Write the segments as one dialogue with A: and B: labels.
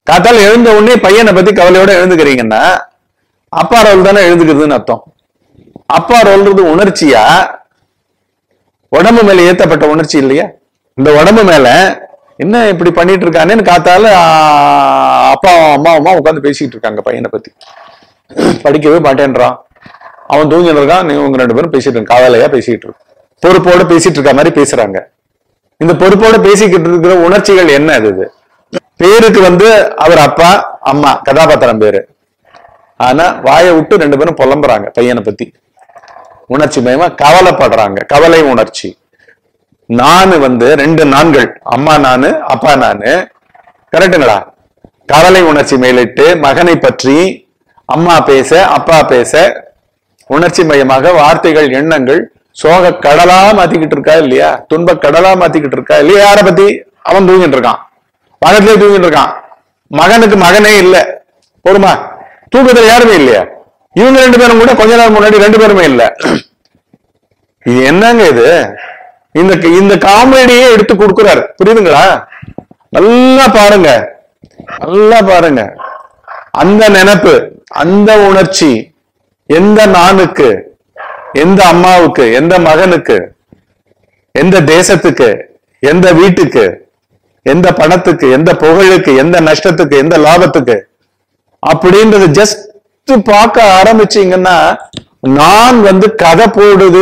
A: காத்தால எழுந்த உடனே பையனை பத்தி கவலையோட எழுந்துக்கிறீங்கன்னா அப்பா ரோல் தானே எழுந்துக்கிறதுன்னு அர்த்தம் அப்பா ரோல்றது உணர்ச்சியா உடம்பு மேல ஏத்தப்பட்ட உணர்ச்சி இல்லையா இந்த உடம்பு மேல என்ன இப்படி பண்ணிட்டு இருக்கானேன்னு காத்தால ஆ, அப்பாவும் அம்மாவுமா உட்காந்து பேசிட்டு இருக்காங்க பையனை பத்தி படிக்கவே மாட்டேன்றான் அவன் தூங்கிட்டு இருக்கான் நீ உங்க ரெண்டு பேரும் பேசிட்டு இருக்க காதலையா பேசிட்டு இருக்கு பொறுப்போட பேசிட்டு இருக்க மாதிரி பேசுறாங்க இந்த பொறுப்போட பேசிக்கிட்டு இருக்கிற உணர்ச்சிகள் என்ன அது இது? பேருக்கு வந்து அவர் அப்பா அம்மா கதாபாத்திரம் பேரு ஆனா வாயை விட்டு ரெண்டு பேரும் புலம்புறாங்க பையனை பத்தி உணர்ச்சி மயமா கவலைப்படுறாங்க கவலை உணர்ச்சி நானு வந்து ரெண்டு நான்கள் அம்மா நானு அப்பா நானு கரெக்டுங்களா கவலை உணர்ச்சி மேலிட்டு மகனை பற்றி அம்மா பேச அப்பா பேச உணர்ச்சி மயமாக வார்த்தைகள் எண்ணங்கள் சோக கடலா மாத்திக்கிட்டு இருக்கா இல்லையா துன்ப கடலா மாத்திக்கிட்டு இருக்கா இல்லையா யார பத்தி அவன் தூங்கிட்டு இருக்கான் பக்கத்திலே தூங்கிட்டு இருக்கான் மகனுக்கு மகனே இல்ல போருமா தூக்கத்துல யாருமே இல்லையா இவங்க ரெண்டு பேரும் கூட கொஞ்ச நேரம் முன்னாடி ரெண்டு பேருமே இல்ல இது என்னங்க இது இந்த இந்த காமெடியே எடுத்து கொடுக்குறாரு புரியுதுங்களா நல்லா பாருங்க நல்லா பாருங்க அந்த நினைப்பு அந்த உணர்ச்சி எந்த நானுக்கு எந்த அம்மாவுக்கு எந்த மகனுக்கு எந்த தேசத்துக்கு எந்த வீட்டுக்கு எந்த பணத்துக்கு எந்த புகழுக்கு எந்த நஷ்டத்துக்கு எந்த லாபத்துக்கு அப்படின்றது ஜஸ்ட் பார்க்க ஆரம்பிச்சீங்கன்னா நான் வந்து கதை போடுது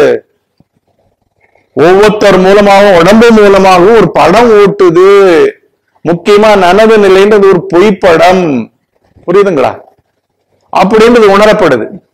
A: ஒவ்வொருத்தர் மூலமாகவும் உடம்பு மூலமாகவும் ஒரு படம் ஓட்டுது முக்கியமா நனவு நிலைன்றது ஒரு பொய்ப்படம் புரியுதுங்களா அப்படின்றது உணரப்படுது